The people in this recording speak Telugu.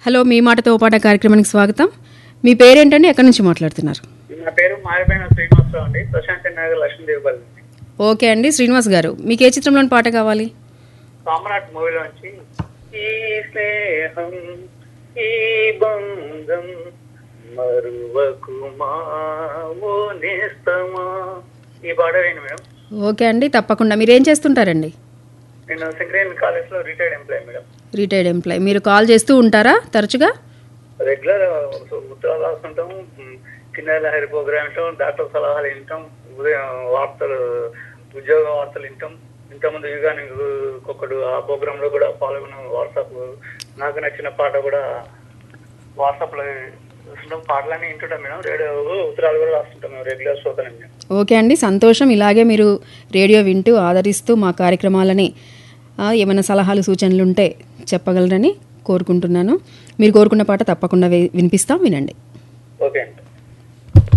హలో మీ మాటతో పాట కార్యక్రమానికి స్వాగతం మీ పేరేంటండి ఎక్కడి నుంచి మాట్లాడుతున్నారు నా పేరు మారిపోయిన శ్రీనివాసరావు అండి ప్రశాంత్ నగర్ లక్ష్మీదేవిపల్లి నుంచి ఓకే అండి శ్రీనివాస్ గారు మీకు ఏ చిత్రంలోని పాట కావాలి సామ్రాట్ మూవీలో నుంచి ఈ స్నేహం ఈ బంధం మరువకుమా ఓ నేస్తమా ఈ పాట వేయండి మేడం ఓకే అండి తప్పకుండా మీరు ఏం చేస్తుంటారండి నేను సింగరేణి కాలేజ్ లో retired employee madam retired employee మీరు కాల్ చేస్తూ ఉంటారా తరచుగా రెగ్యులర్ ఉత్తరాలు రాస్తుంటాం ఉమ్, కింద లహరి ప్రోగ్రామ్ వింటాం డాక్టర్ సలహాలు వింటాం ఉదయం వార్తలు ఉద్యోగ వార్తలు వింటాం ఇంతకుముందు యుగానికి ఒకడు ఆ ప్రోగ్రామ్ లో కూడా పాల్గొన్న వాట్సాప్ నాకు నచ్చిన పాట కూడా వాట్సాప్ లో చూస్తుంటాం పాటలన్నీ వింటుంటాం మేడం రేడియో ఉత్తరాలు కూడా రాస్తుంటాం మేము రెగ్యులర్ శ్రోతలు మేము ఓకే అండి సంతోషం ఇలాగే మీరు రేడియో వింటూ ఆదరిస్తూ మా కార్యక్రమాలని ఆ, ఏమైనా సలహాలు సూచనలు ఉంటే చెప్పగలరని కోరుకుంటున్నాను మీరు కోరుకున్న పాట తప్పకుండా వే- వినిపిస్తాం వినండి ఓకే అండి